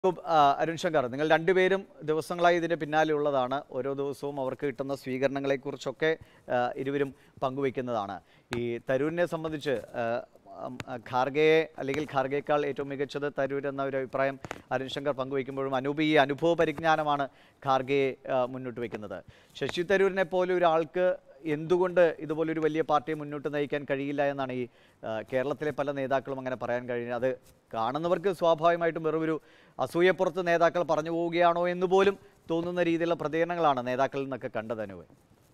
ഉപ്പ്, ആ, അരുൺ ശങ്കർ നിങ്ങൾ രണ്ടുപേരും ദിവസങ്ങളായി ഇതിൻ്റെ പിന്നാലെ ഉള്ളതാണ് ഓരോ ദിവസവും അവർക്ക് കിട്ടുന്ന സ്വീകരണങ്ങളെക്കുറിച്ചൊക്കെ ആ, ഇരുവരും പങ്കുവയ്ക്കുന്നതാണ് ഈ തരൂരിനെ സംബന്ധിച്ച് ആ, ഉം, ആ, ഖാർഗെയെ അല്ലെങ്കിൽ ഖാർഗേക്കാൾ ഏറ്റവും മികച്ചത് തരൂർ എന്ന ഒരു അഭിപ്രായം അരുൺ ശങ്കർ പങ്കുവയ്ക്കുമ്പോഴും അനൂപ് ഈ അനുഭവ പരിജ്ഞാനമാണ് ഖാർഗെയെ ആ, മുന്നോട്ട് വയ്ക്കുന്നത് ശശി തരൂരിനെ പോലെ ഒരാൾക്ക് എന്തുകൊണ്ട് ഇതുപോലൊരു വലിയ പാർട്ടിയെ മുന്നോട്ട് നയിക്കാൻ കഴിയില്ല എന്നാണ് ഈ ആ, കേരളത്തിലെ പല നേതാക്കളും അങ്ങനെ പറയാൻ കഴിയുന്നത് അത് കാണുന്നവർക്ക് സ്വാഭാവികമായിട്ടും വെറും ഒരു അസൂയപ്പുറത്ത് നേതാക്കൾ പറഞ്ഞു പോവുകയാണോ എന്ന് പോലും തോന്നുന്ന രീതിയിലുള്ള പ്രതികരണങ്ങളാണ് നേതാക്കളിൽ നിന്നൊക്കെ കണ്ടത് അനുവ്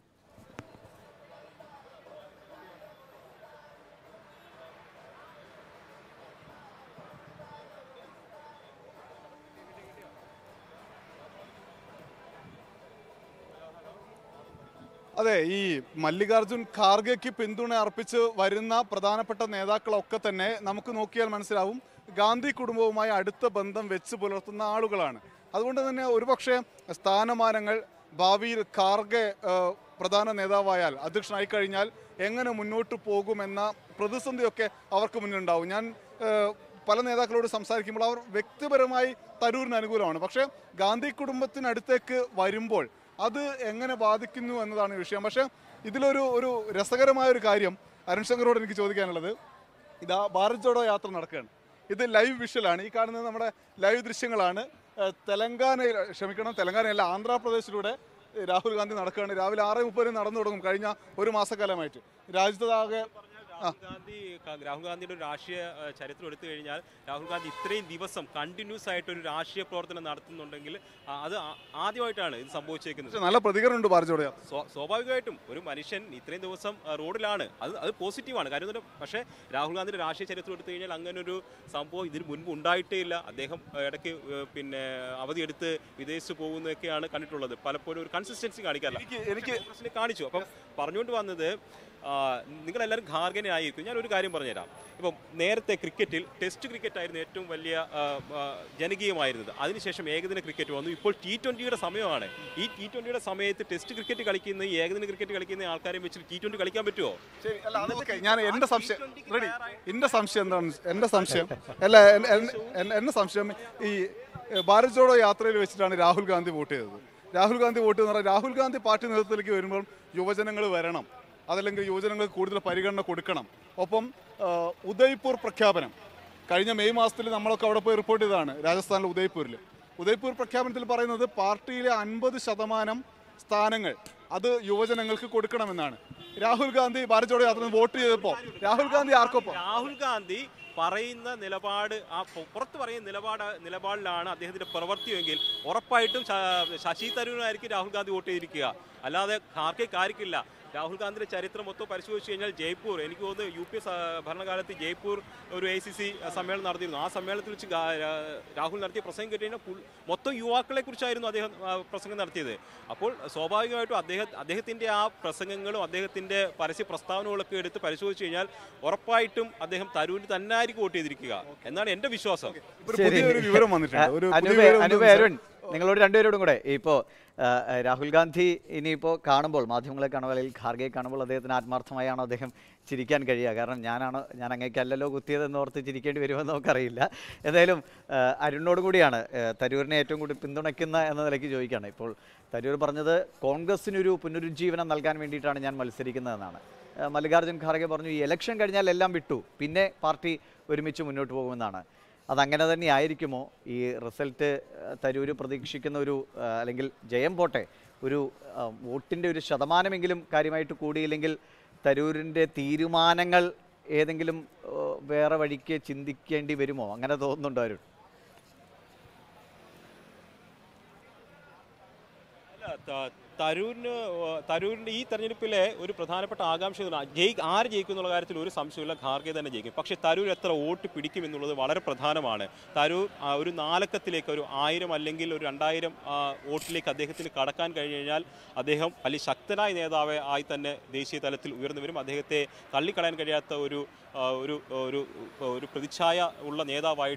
അതെ ഈ മല്ലികാർജുൻ ഖാർഗെക്ക് പിന്തുണ അർപ്പിച്ച് വരുന്ന പ്രധാനപ്പെട്ട നേതാക്കളൊക്കെ തന്നെ നമുക്ക് നോക്കിയാൽ മനസ്സിലാവും ഗാന്ധി കുടുംബവുമായി അടുത്ത ബന്ധം വെച്ച് പുലർത്തുന്ന ആളുകളാണ് അതുകൊണ്ട് തന്നെ ഒരുപക്ഷെ സ്ഥാനമാനങ്ങൾ ഭാവിയിൽ ഖാർഗെ ഏഹ്, പ്രധാന നേതാവായാൽ അധ്യക്ഷനായി കഴിഞ്ഞാൽ എങ്ങനെ മുന്നോട്ട് പോകുമെന്ന പ്രതിസന്ധിയൊക്കെ അവർക്ക് മുന്നിലുണ്ടാവും ഞാൻ ഏഹ്, പല നേതാക്കളോട് സംസാരിക്കുമ്പോൾ അവർ വ്യക്തിപരമായി തരൂരിന് അനുകൂലമാണ് പക്ഷേ ഗാന്ധി കുടുംബത്തിനടുത്തേക്ക് വരുമ്പോൾ അത് എങ്ങനെ ബാധിക്കുന്നു എന്നതാണ് വിഷയം പക്ഷേ ഇതിലൊരു ഒരു രസകരമായ ഒരു കാര്യം അരുൺ ശങ്കറോട് എനിക്ക് ചോദിക്കാനുള്ളത് ഇതാ ഭാരത് ജോഡോ യാത്ര നടക്കുകയാണ് ഇത് ലൈവ് വിഷ്വലാണ് ഈ കാണുന്നത് നമ്മുടെ ലൈവ് ദൃശ്യങ്ങളാണ് ഏഹ് തെലങ്കാനയിൽ ക്ഷമിക്കണം തെലങ്കാനയല്ല ആന്ധ്രാപ്രദേശിലൂടെ രാഹുൽ ഗാന്ധി നടക്കുകയാണ് രാവിലെ ആറ് മുപ്പതിന് നടന്നു തുടങ്ങും കഴിഞ്ഞ ഒരു മാസക്കാലമായിട്ട് രാജ്യത്താകെ രാഹുൽ ഗാന്ധി ക- രാഹുൽ ഗാന്ധിയുടെ ഒരു രാഷ്ട്രീയ ഏഹ്, ചരിത്രം എടുത്തു കഴിഞ്ഞാൽ രാഹുൽ ഗാന്ധി ഇത്രയും ദിവസം കണ്ടിന്യൂസ് ആയിട്ട് ഒരു രാഷ്ട്രീയ പ്രവർത്തനം നടത്തുന്നുണ്ടെങ്കിൽ ആ, അത് ആ- ആദ്യമായിട്ടാണ് ഇത് സംഭവിച്ചേക്കുന്നത് പക്ഷേ നല്ല പ്രതികരണമുണ്ട് ഭാരത് ജോഡോ യാത്ര സ്വ- സ്വാഭാവികമായിട്ടും ഒരു മനുഷ്യൻ ഇത്രയും ദിവസം ആ, റോഡിലാണ് അത് അത് പോസിറ്റീവാണ് കാര്യം എന്ന് പറഞ്ഞാൽ പക്ഷേ രാഹുൽ ഗാന്ധിയുടെ രാഷ്ട്രീയ ചരിത്രം എടുത്തു കഴിഞ്ഞാൽ അങ്ങനെ ഒരു സംഭവം ഇതിന് മുൻപ് ഉണ്ടായിട്ടേ ഇല്ല അദ്ദേഹം ആ, ഇടയ്ക്ക് ഏ, പിന്നെ അവധിയെടുത്ത് വിദേശത്ത് പോകുന്നതൊക്കെയാണ് കണ്ടിട്ടുള്ളത് പലപ്പോഴും ഒരു കൺസിസ്റ്റൻസി കാണിക്കാറില്ല എനിക്ക് എനിക്ക് കോൺഗ്രസിനെ കാണിച്ചു അപ്പം പറഞ്ഞുകൊണ്ട് വന്നത് ആ, നിങ്ങളെല്ലാവരും ഖാർഗനെ ആയിരിക്കും ഞാൻ ഒരു കാര്യം പറഞ്ഞുതരാം ഇപ്പം നേരത്തെ ക്രിക്കറ്റിൽ ടെസ്റ്റ് ക്രിക്കറ്റ് ആയിരുന്നു ഏറ്റവും വലിയ ആ, ആ, ജനകീയമായിരുന്നത് അതിനുശേഷം ഏകദിന ക്രിക്കറ്റ് വന്നു ഇപ്പോൾ ടി ട്വൻ്റിയുടെ സമയമാണ് ഈ ടി ട്വൻ്റിയുടെ സമയത്ത് ടെസ്റ്റ് ക്രിക്കറ്റ് കളിക്കുന്ന ഈ ഏകദിന ക്രിക്കറ്റ് കളിക്കുന്ന ആൾക്കാരെ വെച്ച് ടി ട്വൻ്റി കളിക്കാൻ പറ്റുമോ ശരി അല്ല അത് ഓക്കെ ഞാൻ എന്റെ സംശയം റെഡി എന്റെ സംശയം എന്താണ് എന്റെ സംശയം അല്ല എൻ- എൻ- എൻ- എന്റെ സംശയം ഈ ഏഹ്, ഭാരത് ജോഡോ യാത്രയിൽ വെച്ചിട്ടാണ് രാഹുൽ ഗാന്ധി വോട്ട് ചെയ്തത് രാഹുൽ ഗാന്ധി വോട്ട് എന്ന് പറഞ്ഞാൽ രാഹുൽ ഗാന്ധി പാർട്ടി നേതൃത്വത്തിലേക്ക് വരുമ്പോൾ യുവജനങ്ങൾ വരണം അതല്ലെങ്കിൽ യുവജനങ്ങൾക്ക് കൂടുതൽ പരിഗണന കൊടുക്കണം ഒപ്പം ഏഹ്, ഉദയ്പൂർ പ്രഖ്യാപനം കഴിഞ്ഞ മെയ് മാസത്തിൽ നമ്മളൊക്കെ അവിടെ പോയി റിപ്പോർട്ട് ചെയ്തതാണ് രാജസ്ഥാനിലെ ഉദയ്പൂരിൽ ഉദയ്പൂർ പ്രഖ്യാപനത്തിൽ പറയുന്നത് പാർട്ടിയിലെ അൻപത് ശതമാനം സ്ഥാനങ്ങൾ അത് യുവജനങ്ങൾക്ക് കൊടുക്കണമെന്നാണ് രാഹുൽ ഗാന്ധി ഭാരത് ജോഡോ യാത്ര വോട്ട് ചെയ്തപ്പോൾ രാഹുൽ ഗാന്ധി ആർക്കൊപ്പം രാഹുൽ ഗാന്ധി പറയുന്ന നിലപാട് ആ പു- പുറത്ത് പറയുന്ന നിലപാട് നിലപാടിലാണ് അദ്ദേഹത്തിന്റെ പ്രവൃത്തിയെങ്കിൽ ഉറപ്പായിട്ടും ശ- ശശി തരൂരിനായിരിക്കും രാഹുൽ ഗാന്ധി വോട്ട് ചെയ്തിരിക്കുക അല്ലാതെ ഖാർഗെക്ക് ആയിരിക്കില്ല രാഹുൽ ഗാന്ധിയുടെ ചരിത്രം മൊത്തം പരിശോധിച്ച് കഴിഞ്ഞാൽ ജയ്പൂർ എനിക്ക് തോന്നുന്നു യു പി എസ് ഭരണകാലത്ത് ജയ്പൂർ ഒരു എ സി സി സമ്മേളനം നടത്തിയിരുന്നു ആ സമ്മേളനത്തിൽ വെച്ച് ഗാ- രാ- രാഹുൽ നടത്തിയ പ്രസംഗം കേട്ട് കഴിഞ്ഞാൽ ഫുൾ- മൊത്തം യുവാക്കളെ കുറിച്ചായിരുന്നു അദ്ദേഹം ആ, പ്രസംഗം നടത്തിയത് അപ്പോൾ സ്വാഭാവികമായിട്ടും അദ്ദേഹം അദ്ദേഹത്തിന്റെ ആ പ്രസംഗങ്ങളും അദ്ദേഹത്തിന്റെ പരസ്യ പ്രസ്താവനകളൊക്കെ എടുത്ത് പരിശോധിച്ച് കഴിഞ്ഞാൽ ഉറപ്പായിട്ടും അദ്ദേഹം തരൂരിന് തന്നെ ആയിരിക്കും വോട്ട് ചെയ്തിരിക്കുക എന്നാണ് എന്റെ വിശ്വാസം ഒരു പുതിയൊരു വിവരം വന്നിട്ടുണ്ട് ഒരു പുതിയ അനുപേ വിവരം അനുപേ എന്തെന്ന് അരുൺ നിങ്ങളോട് രണ്ടുപേരോടും കൂടെ ഇപ്പോൾ രാഹുൽ ഗാന്ധി ഇനിയിപ്പോൾ കാണുമ്പോൾ മാധ്യമങ്ങളെ കാണുമ്പോൾ അല്ലെങ്കിൽ ഖാർഗെ കാണുമ്പോൾ അദ്ദേഹത്തിന് ആത്മാർത്ഥമായാണോ അദ്ദേഹം ചിരിക്കാൻ കഴിയുക കാരണം ഞാനാണോ ഞാൻ അങ്ങേക്കല്ലല്ലോ കുത്തിയതെന്ന് ഓർത്ത് ചിരിക്കേണ്ടി വരുമെന്ന് നമുക്കറിയില്ല എന്തായാലും ആ, അരുണിനോട് കൂടിയാണ് ആ, തരൂരിനെ ഏറ്റവും കൂടുതൽ പിന്തുണയ്ക്കുന്ന എന്ന നിലയ്ക്ക് ചോദിക്കുകയാണ് ഇപ്പോൾ തരൂർ പറഞ്ഞത് കോൺഗ്രസിനൊരു പുനരുജ്ജീവനം നൽകാൻ വേണ്ടിയിട്ടാണ് ഞാൻ മത്സരിക്കുന്നതെന്നാണ് ആ, മല്ലികാർജ്ജുൻ ഖാർഗെ പറഞ്ഞു ഈ ഇലക്ഷൻ കഴിഞ്ഞാൽ എല്ലാം വിട്ടു പിന്നെ പാർട്ടി ഒരുമിച്ച് മുന്നോട്ട് പോകുമെന്നാണ് അതങ്ങനെ തന്നെ ആയിരിക്കുമോ ഈ റിസൾട്ട് തരൂര് പ്രതീക്ഷിക്കുന്ന ഒരു ആ, അല്ലെങ്കിൽ ജയം പോട്ടെ ഒരു ആ, വോട്ടിൻ്റെ ഒരു ശതമാനമെങ്കിലും കാര്യമായിട്ട് കൂടിയില്ലെങ്കിൽ തരൂരിൻ്റെ തീരുമാനങ്ങൾ ഏതെങ്കിലും ആ, വേറെ വഴിക്ക് ചിന്തിക്കേണ്ടി വരുമോ അങ്ങനെ തോന്നുന്നുണ്ടോ അരുൺ അല്ല, ത- തരൂരിന് ഏഹ്, തരൂരിന്റെ ഈ തെരഞ്ഞെടുപ്പിലെ ഒരു പ്രധാനപ്പെട്ട ആകാംക്ഷ ഇതാണ്. ജയി ആര് ജയിക്കും എന്നുള്ള കാര്യത്തിൽ ഒരു സംശയമില്ല ഖാർഗെ തന്നെ ജയിക്കും പക്ഷേ തരൂർ എത്ര വോട്ട് പിടിക്കും എന്നുള്ളത് വളരെ പ്രധാനമാണ് തരൂർ ആ, ഒരു നാലക്കത്തിലേക്ക് ഒരു ആയിരം അല്ലെങ്കിൽ ഒരു രണ്ടായിരം ആ, വോട്ടിലേക്ക് അദ്ദേഹത്തിന് കടക്കാൻ കഴിഞ്ഞു കഴിഞ്ഞാൽ അദ്ദേഹം വലിയ ശക്തനായ നേതാവ് ആയി തന്നെ ദേശീയ തലത്തിൽ ഉയർന്നു വരും അദ്ദേഹത്തെ തള്ളിക്കളയാൻ കഴിയാത്ത ഒരു ആ, ഒരു ഒരു ഒരു പ്രതിച്ഛായ ഉള്ള നേതാവായിട്ട്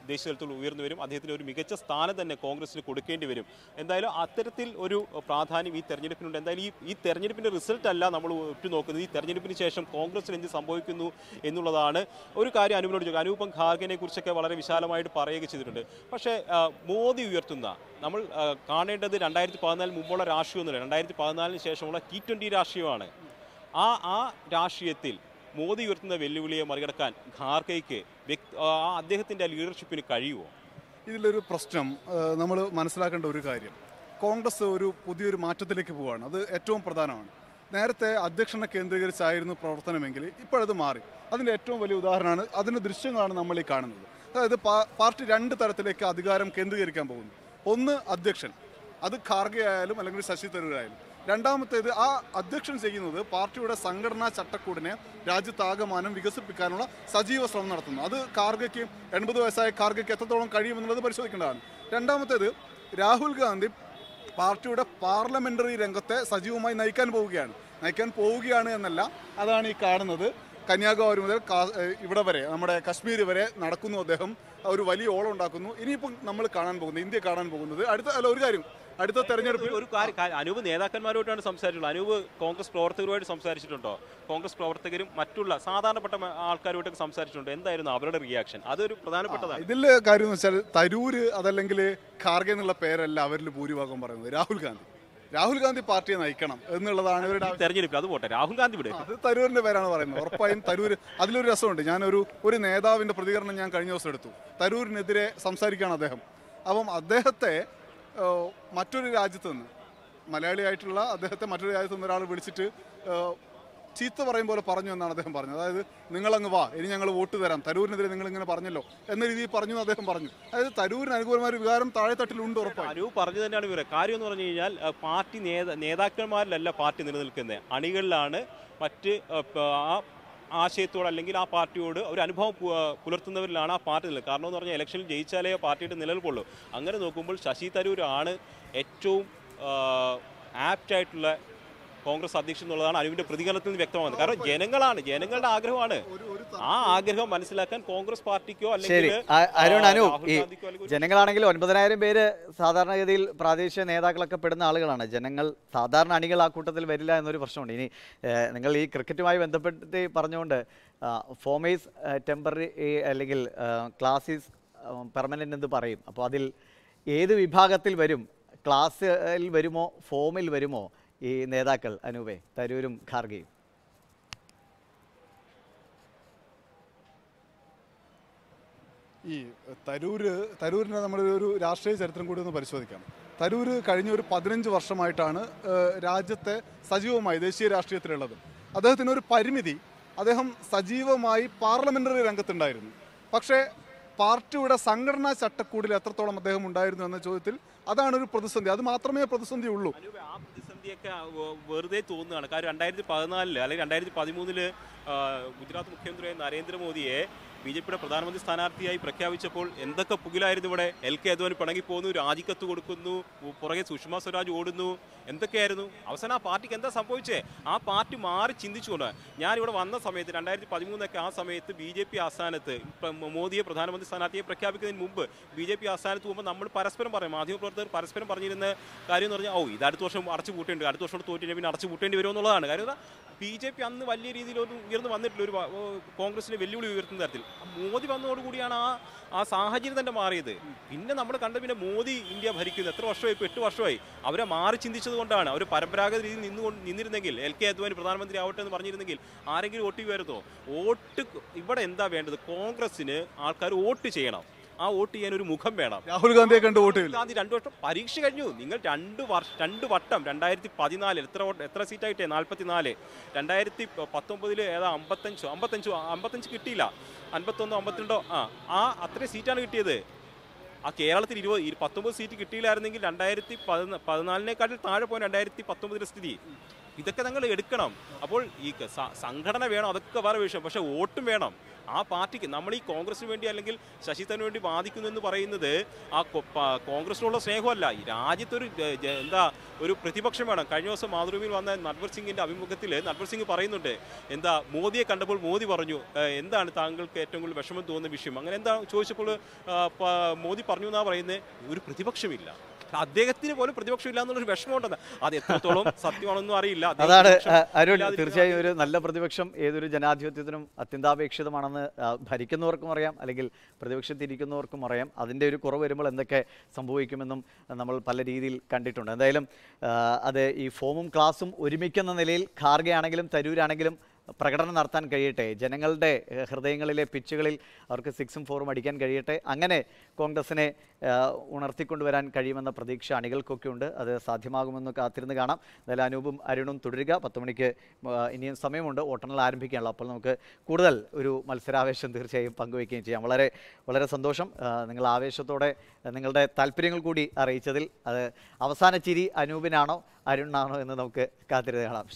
ദേശീയ തലത്തിൽ ഉയർന്നു വരും അദ്ദേഹത്തിന് ഒരു മികച്ച സ്ഥാനം തന്നെ കോൺഗ്രസിന് കൊടുക്കേണ്ടി വരും എന്തായാലും അത്തരത്തിൽ ഒരു പ്രാധാന്യം ഈ തെരഞ്ഞെടുപ്പിനുണ്ട് എന്തായാലും ഈ ഈ തെരഞ്ഞെടുപ്പിന്റെ റിസൾട്ട് അല്ല നമ്മൾ ഉറ്റുനോക്കുന്നത് ഈ തെരഞ്ഞെടുപ്പിന് ശേഷം കോൺഗ്രസിന് എന്ത് സംഭവിക്കുന്നു എന്നുള്ളതാണ് ഒരു കാര്യം അനൂപിനോട് ചോദിക്കുക അനൂപം ഖാർഗിനെ കുറിച്ചൊക്കെ വളരെ വിശാലമായിട്ട് പറയുകയൊക്കെ ചെയ്തിട്ടുണ്ട് പക്ഷേ ആ, മോദി ഉയർത്തുന്ന നമ്മൾ ആ, കാണേണ്ടത് രണ്ടായിരത്തി പതിനാലിന് മുമ്പുള്ള രാഷ്ട്രീയമൊന്നുമില്ല രണ്ടായിരത്തി പതിനാലിന് ശേഷമുള്ള ടി ട്വൻ്റി രാഷ്ട്രീയമാണ് ആ ആ രാഷ്ട്രീയത്തിൽ മോദി ഉയർത്തുന്ന വെല്ലുവിളിയെ മറികടക്കാൻ ഖാർഗെയ്ക്ക് വ്യക്തി ആ അദ്ദേഹത്തിൻ്റെ ലീഡർഷിപ്പിന് കഴിയുമോ ഇതിലൊരു പ്രശ്നം നമ്മൾ മനസ്സിലാക്കേണ്ട ഒരു കാര്യം കോൺഗ്രസ് ഒരു പുതിയൊരു മാറ്റത്തിലേക്ക് പോവുകയാണ് അത് ഏറ്റവും പ്രധാനമാണ് നേരത്തെ അധ്യക്ഷനെ കേന്ദ്രീകരിച്ചായിരുന്നു പ്രവർത്തനമെങ്കിൽ ഇപ്പോഴത് മാറി അതിൻ്റെ ഏറ്റവും വലിയ ഉദാഹരണമാണ് അതിൻ്റെ ദൃശ്യങ്ങളാണ് നമ്മൾ ഈ കാണുന്നത് അതായത് പാ- പാർട്ടി രണ്ട് തരത്തിലേക്ക് അധികാരം കേന്ദ്രീകരിക്കാൻ പോകുന്നു ഒന്ന് അധ്യക്ഷൻ അത് ഖാർഗെ ആയാലും അല്ലെങ്കിൽ ശശി തരൂർ ആയാലും രണ്ടാമത്തേത് ആ അധ്യക്ഷൻ ചെയ്യുന്നത് പാർട്ടിയുടെ സംഘടനാ ചട്ടക്കൂടിനെ രാജ്യത്താകമാനം വികസിപ്പിക്കാനുള്ള സജീവ ശ്രമം നടത്തുന്നു അത് ഖാർഗയ്ക്ക് എൺപത് വയസ്സായ ഖാർഗയ്ക്ക് എത്രത്തോളം കഴിയുമെന്നുള്ളത് പരിശോധിക്കേണ്ടതാണ് രണ്ടാമത്തേത് രാഹുൽ ഗാന്ധി പാർട്ടിയുടെ പാർലമെന്ററി രംഗത്തെ സജീവമായി നയിക്കാൻ പോവുകയാണ് നയിക്കാൻ പോവുകയാണ് എന്നല്ല അതാണ് ഈ കാണുന്നത് കന്യാകുമാരി മുതൽ കാ- ഏഹ് ഇവിടെ വരെ നമ്മുടെ കശ്മീർ വരെ നടക്കുന്നു അദ്ദേഹം ഒരു വലിയ ഓളം ഉണ്ടാക്കുന്നു ഇനിയിപ്പം നമ്മൾ കാണാൻ പോകുന്നത് ഇന്ത്യ കാണാൻ പോകുന്നത് അടുത്ത അല്ല ഒരു കാര്യം അടുത്ത തെരഞ്ഞെടുപ്പിൽ ഒരു കാര്യം കാര്യം- അനൂപ് നേതാക്കന്മാരുമായിട്ടാണ് സംസാരിച്ചിട്ടുള്ളത് അനൂപ് കോൺഗ്രസ് പ്രവർത്തകരുമായിട്ട് സംസാരിച്ചിട്ടുണ്ടോ കോൺഗ്രസ് പ്രവർത്തകരും മറ്റുള്ള സാധാരണപ്പെട്ട മ- ആൾക്കാരുമായിട്ടൊക്കെ സംസാരിച്ചിട്ടുണ്ടോ എന്തായിരുന്നു അവരുടെ റിയാക്ഷൻ അതൊരു പ്രധാനപ്പെട്ടതാണ് ഇതിൽ കാര്യം എന്ന് വെച്ചാൽ തരൂര് അതല്ലെങ്കിൽ ഖാർഗെ എന്നുള്ള പേരല്ല അവരിൽ ഭൂരിഭാഗം പറയുന്നത് രാഹുൽ ഗാന്ധി രാഹുൽ ഗാന്ധി പാർട്ടിയെ നയിക്കണം എന്നുള്ളതാണ് ഇവരുടെ ആവശ്യം. തെരഞ്ഞെടുപ്പിൽ അത് പോട്ടെ രാഹുൽ ഗാന്ധി വിട് അത് തരൂരിന്റെ പേരാണ് പറയുന്നത് ഉറപ്പായും തരൂര് അതിലൊരു രസമുണ്ട് ഞാനൊരു ഒരു നേതാവിന്റെ പ്രതികരണം ഞാൻ കഴിഞ്ഞ ദിവസം എടുത്തു തരൂരിനെതിരെ സംസാരിക്കുകയാണ് അദ്ദേഹം അപ്പം അദ്ദേഹത്തെ ഏഹ്, മറ്റൊരു രാജ്യത്ത് നിന്ന് മലയാളിയായിട്ടുള്ള അദ്ദേഹത്തെ മറ്റൊരു രാജ്യത്ത് നിന്ന് ഒരാൾ വിളിച്ചിട്ട് ഏഹ്, ചീത്ത പറയും പോലെ പറഞ്ഞു എന്നാണ് അദ്ദേഹം പറഞ്ഞത് അതായത് നിങ്ങളങ്ങ് വാ ഇനി ഞങ്ങൾ വോട്ട് തരാം തരൂരിനെതിരെ നിങ്ങൾ ഇങ്ങനെ പറഞ്ഞല്ലോ എന്ന രീതിയിൽ പറഞ്ഞു എന്ന് അദ്ദേഹം പറഞ്ഞു അതായത് തരൂരിന് അനുകൂലമായ ഒരു വികാരം താഴെത്തട്ടിലുണ്ട് ഉറപ്പായും അനൂപ് പറഞ്ഞു തന്നെയാണ് ഇവരെ കാര്യം എന്ന് പറഞ്ഞു കഴിഞ്ഞാൽ അഹ് പാർട്ടി നേതാ നേതാക്കന്മാരിലല്ല പാർട്ടി നിലനിൽക്കുന്നത് അണികളിലാണ് മറ്റ് അഹ് പ- ആ ആശയത്തോട് അല്ലെങ്കിൽ ആ പാർട്ടിയോട് ഒരു അനുഭവം പു- പുലർത്തുന്നവരിലാണ് ആ പാർട്ടി നിലനിൽക്കുന്നത് കാരണം എന്ന് പറഞ്ഞാൽ ഇലക്ഷനിൽ ജയിച്ചാലേ പാർട്ടിയുടെ നിലനിൽപ്പുള്ളൂ അങ്ങനെ നോക്കുമ്പോൾ ശശി തരൂരാണ് ഏറ്റവും ആപ്റ്റ് ആയിട്ടുള്ള കോൺഗ്രസ് അധ്യക്ഷൻ എന്നുള്ളതാണ് അനുവിന്റെ പ്രതികരണത്തിൽ നിന്ന് വ്യക്തമാകുന്നത് കാരണം ജനങ്ങളാണ് ജനങ്ങളുടെ ആഗ്രഹമാണ് ആ ആഗ്രഹം മനസ്സിലാക്കാൻ കോൺഗ്രസ് പാർട്ടിക്കോ ശരി അല്ലെങ്കിൽ അ- അരുൺ ആ, അനു രാഹുൽ ഈ ഗാന്ധിക്കോ അല്ലെങ്കിൽ ഒരു ജനങ്ങളാണെങ്കിൽ ഒൻപതിനായിരം പേര് സാധാരണഗതിയിൽ പ്രാദേശിക നേതാക്കളൊക്കെ പെടുന്ന ആളുകളാണ് ജനങ്ങൾ സാധാരണ അണികൾ ആ കൂട്ടത്തിൽ വരില്ല എന്നൊരു പ്രശ്നമുണ്ട് ഇനി ഏഹ്, നിങ്ങൾ ഈ ക്രിക്കറ്റുമായി ബന്ധപ്പെട്ട് പറഞ്ഞുകൊണ്ട് ഫോമേസ് ടെമ്പററി അല്ലെങ്കിൽ ക്ലാസീസ് പെർമനൻ്റ് എന്ന് പറയും അപ്പോൾ അതിൽ ഏത് വിഭാഗത്തിൽ വരും ക്ലാസ്സിൽ വരുമോ ഫോമിൽ വരുമോ ഈ നേതാക്കൾ അനൂപേ തരൂരും ഖാർഗെയും ഈ തരൂര് തരൂരിനെ നമ്മൾ ഒരു രാഷ്ട്രീയ ചരിത്രം കൂടി ഒന്ന് പരിശോധിക്കാം തരൂര് കഴിഞ്ഞ ഒരു പതിനഞ്ച് വർഷമായിട്ടാണ് ഏഹ്, രാജ്യത്തെ സജീവമായി ദേശീയ രാഷ്ട്രീയത്തിലുള്ളത് അദ്ദേഹത്തിന് ഒരു പരിമിതി അദ്ദേഹം സജീവമായി പാർലമെന്ററി രംഗത്തുണ്ടായിരുന്നു പക്ഷേ പാർട്ടിയുടെ സംഘടനാ ചട്ടക്കൂടിൽ എത്രത്തോളം അദ്ദേഹം ഉണ്ടായിരുന്നു എന്ന ചോദ്യത്തിൽ അതാണ് ഒരു പ്രതിസന്ധി അത് മാത്രമേ പ്രതിസന്ധി ഉള്ളൂ അനുപേ, ആ പ്രതിസന്ധിയൊക്കെ വെ- വെറുതെ തോന്നുകയാണ് കാര്യം രണ്ടായിരത്തി പതിനാലില് അല്ലെങ്കിൽ രണ്ടായിരത്തി പതിമൂന്നില് ഗുജറാത്ത് മുഖ്യമന്ത്രിയായ നരേന്ദ്രമോദിയെ ബി ജെ പിയുടെ പ്രധാനമന്ത്രി സ്ഥാനാർത്ഥിയായി പ്രഖ്യാപിച്ചപ്പോൾ എന്തൊക്കെ പുകിലായിരുന്നു ഇവിടെ എൽ കെ അദ്വാനി പിണങ്ങിപ്പോകുന്നു രാജിക്കത്ത് കൊടുക്കുന്നു ഉ- പുറകെ സുഷമ സ്വരാജ് ഓടുന്നു എന്തൊക്കെയായിരുന്നു അവസാനം ആ പാർട്ടിക്ക് എന്താ സംഭവിച്ചേ ആ പാർട്ടി മാറി ചിന്തിച്ചുകൊണ്ട് ഞാനിവിടെ വന്ന സമയത്ത് രണ്ടായിരത്തി പതിമൂന്നൊക്കെ ആ സമയത്ത് ബി ജെ പി ആസ്ഥാനത്ത് ഇപ്പം മോദിയെ പ്രധാനമന്ത്രി സ്ഥാനാർത്ഥിയെ പ്രഖ്യാപിക്കുന്നതിന് മുമ്പ് ബി ജെ പി ആസ്ഥാനത്ത് പോകുമ്പോൾ നമ്മൾ പരസ്പരം പറയും മാധ്യമപ്രവർത്തകർ പരസ്പരം പറഞ്ഞിരുന്ന കാര്യം എന്ന് പറഞ്ഞാൽ ഓ ഇത് അടുത്ത വർഷം അടച്ചു പൂട്ടേണ്ടി അടുത്ത വർഷം തോറ്റിട്ട് പിന്നെ അടച്ചു പൂട്ടേണ്ടി വരുമോ എന്നുള്ളതാണ് കാര്യം ബി ജെ പി അന്ന് വലിയ രീതിയിൽ ഒരു ഉയർന്നു വന്നിട്ടില്ല ഒരു വ- ഓ, കോൺഗ്രസിനെ വെല്ലുവിളി ഉയർത്തുന്ന തരത്തിൽ മോദി വന്നതോടുകൂടിയാണ് ആ ആ സാഹചര്യം തന്നെ മാറിയത് പിന്നെ നമ്മൾ കണ്ട പിന്നെ മോദി ഇന്ത്യ ഭരിക്കുന്നത് എത്ര വർഷമായി ഇപ്പോൾ എട്ട് വർഷമായി അവരെ മാറി ചിന്തിച്ചത് കൊണ്ടാണ് അവർ പരമ്പരാഗത രീതിയിൽ നിന്നുകൊണ്ട് നിന്നിരുന്നെങ്കിൽ എൽ കെ അദ്വാനി പ്രധാനമന്ത്രി ആവട്ടെ എന്ന് പറഞ്ഞിരുന്നെങ്കിൽ ആരെങ്കിലും വോട്ട് ചെയ്യുമായിരുന്നോ വോട്ട് ഇവിടെ എന്താ വേണ്ടത് കോൺഗ്രസിന് ആൾക്കാർ വോട്ട് ചെയ്യണം ആ വോട്ട് ചെയ്യാൻ ഒരു മുഖം വേണം രാഹുൽ ഗാന്ധിയെ കണ്ട് വോട്ട് ചെയ്യില്ല ഗാന്ധി രണ്ടു വർഷം പരീക്ഷ കഴിഞ്ഞു നിങ്ങൾ രണ്ട് വർഷം രണ്ട് വട്ടം രണ്ടായിരത്തി പതിനാലിൽ എത്ര വോട്ട്- എത്ര സീറ്റായിട്ടേ നാൽപ്പത്തി നാല് രണ്ടായിരത്തി പത്തൊമ്പതില് ഏതാ അമ്പത്തഞ്ചോ അമ്പത്തഞ്ചോ അമ്പത്തഞ്ച് കിട്ടിയില്ല അൻപത്തൊന്നോ അമ്പത്തിരണ്ടോ ആ ആ അത്രയും സീറ്റാണ് കിട്ടിയത് ആ കേരളത്തിൽ ഇരുപത് ഇരു- പത്തൊമ്പത് സീറ്റ് കിട്ടിയില്ലായിരുന്നെങ്കിൽ രണ്ടായിരത്തി പതിന പതിനാലിനേക്കാട്ടിൽ താഴെ പോകാൻ രണ്ടായിരത്തി പത്തൊമ്പതിലെ സ്ഥിതി ഇതൊക്കെ ഞങ്ങൾ എടുക്കണം അപ്പോൾ ഈ ക- സ- സംഘടന വേണം അതൊക്കെ വേറെ വിഷയം പക്ഷേ വോട്ടും വേണം ആ പാർട്ടിക്ക് നമ്മൾ ഈ കോൺഗ്രസിന് വേണ്ടി അല്ലെങ്കിൽ ശശി തരൂരിന് വേണ്ടി വാദിക്കുന്നു എന്ന് പറയുന്നത് ആ കൊ- പ- കോൺഗ്രസിനുള്ള സ്നേഹമല്ല ഈ രാജ്യത്തൊരു ജ- ജ- എന്താ ഒരു പ്രതിപക്ഷം വേണം കഴിഞ്ഞ ദിവസം മാതൃഭൂമിയിൽ വന്ന നട്വർ സിംഗിന്റെ അഭിമുഖത്തിൽ നട്വർ സിംഗ് പറയുന്നുണ്ട് എന്താ മോദിയെ കണ്ടപ്പോൾ മോദി പറഞ്ഞു "ഏഹ്, എന്താണ് താങ്കൾക്ക് ഏറ്റവും കൂടുതൽ വിഷമം തോന്നുന്ന വിഷയം അങ്ങനെ എന്താ ചോദിച്ചപ്പോൾ ആ, പ- മോദി പറഞ്ഞു എന്നാ പറയുന്നത് ഒരു പ്രതിപക്ഷമില്ല അദ്ദേഹത്തിന് പോലും പ്രതിപക്ഷമില്ല എന്നുള്ളൊരു വിഷമമുണ്ടെന്ന് അത് എത്രത്തോളം സത്യമാണെന്നും അറിയില്ല അദ്ദേഹം അതാണ് പ്രതിപക്ഷം ആ, അരുൺ ഇല്ലാതിരിക്കുന്ന തീർച്ചയായും ഒരു നല്ല പ്രതിപക്ഷം ഏതൊരു ജനാധിപത്യത്തിനും അത്യന്താപേക്ഷിതമാണെന്ന് ആ, ഭരിക്കുന്നവർക്കും അറിയാം അല്ലെങ്കിൽ പ്രതിപക്ഷത്തിരിക്കുന്നവർക്കും അറിയാം അതിൻ്റെ ഒരു കുറവ് വരുമ്പോൾ എന്തൊക്കെ സംഭവിക്കുമെന്നും നമ്മൾ പല രീതിയിൽ കണ്ടിട്ടുണ്ട് എന്തായാലും ആ, അത് ഈ ഫോമും ക്ലാസും ഒരുമിക്കുന്ന നിലയിൽ ഖാർഗെ ആണെങ്കിലും തരൂരാണെങ്കിലും പ്രകടനം നടത്താൻ കഴിയട്ടെ ജനങ്ങളുടെ ഏഹ്, ഹൃദയങ്ങളിലെ പിച്ചുകളിൽ അവർക്ക് സിക്സും ഫോറും അടിക്കാൻ കഴിയട്ടെ അങ്ങനെ കോൺഗ്രസിനെ ഏഹ്, ഉണർത്തിക്കൊണ്ടുവരാൻ കഴിയുമെന്ന പ്രതീക്ഷ അണികൾക്കൊക്കെ ഉണ്ട് അത് സാധ്യമാകുമെന്ന് കാത്തിരുന്ന് കാണാം എന്തായാലും അനൂപും അരുണും തുടരുക പത്ത് മണിക്ക് ഏഹ്, ഇനിയും സമയമുണ്ട് വോട്ടെണ്ണൽ ആരംഭിക്കുകയാണല്ലോ അപ്പോൾ നമുക്ക് കൂടുതൽ ഒരു മത്സരാവേശം തീർച്ചയായും പങ്കുവയ്ക്കുകയും ചെയ്യാം വളരെ വളരെ സന്തോഷം ഏഹ്, നിങ്ങൾ ആവേശത്തോടെ നിങ്ങളുടെ താല്പര്യങ്ങൾ കൂടി അറിയിച്ചതിൽ അത് അവസാന ചിരി അനൂപിനാണോ അരുണിനാണോ എന്ന് നമുക്ക് കാത്തിരുന്ന് കാണാം